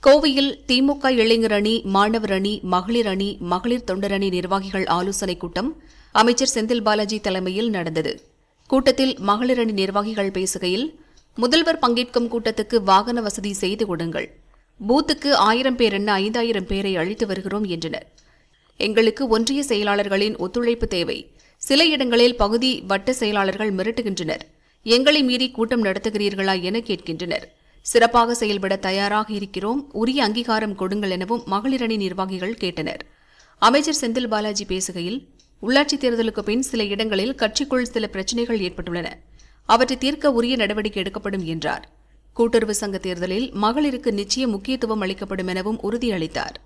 கோவையில் திமுக இளைஞர் அணி மாணவர் அணி மகளிர் அணி மகளிர் தொண்டர் அணி நிர்வாகிகள் ஆலோசனைக் கூட்டம் அமைச்சர் செந்தில் பாலாஜி தலைமையில் நடந்தது கூட்டத்தில் மகளிர் அணி நிர்வாகிகள் பேசுகையில் முதல்வர் பங்கேற்கும் கூட்டத்துக்கு வாகன வசதி செய்து கொடுங்கள் பூத்துக்கு ஆயிரம் பேர் என்ன ஐந்தாயிரம் பேரை அழைத்து வருகிறோம் என்றனர் எங்களுக்கு ஒன்றிய செயலாளர்களின் ஒத்துழைப்பு தேவை சில இடங்களில் பகுதி வட்ட செயலாளர்கள் மிரட்டுகின்றனர் எங்களை மீறி கூட்டம் நடத்துகிறீர்களா என கேட்கின்றனர் சிறப்பாக செயல்பட தயாராக இருக்கிறோம் உரிய அங்கீகாரம் கொடுங்கள் எனவும் மகளிர் அணி நிர்வாகிகள் கேட்டனர் அமைச்சர் செந்தில் பாலாஜி பேசுகையில் உள்ளாட்சித் தேர்தலுக்கு பின் சில இடங்களில் கட்சிக்குள் சில பிரச்சினைகள் ஏற்பட்டுள்ளன அவற்றை தீர்க்க உரிய நடவடிக்கை எடுக்கப்படும் என்றார் கூட்டுறவு சங்க தேர்தலில் மகளிருக்கு நிச்சய முக்கியத்துவம் அளிக்கப்படும் எனவும் உறுதியளித்தார்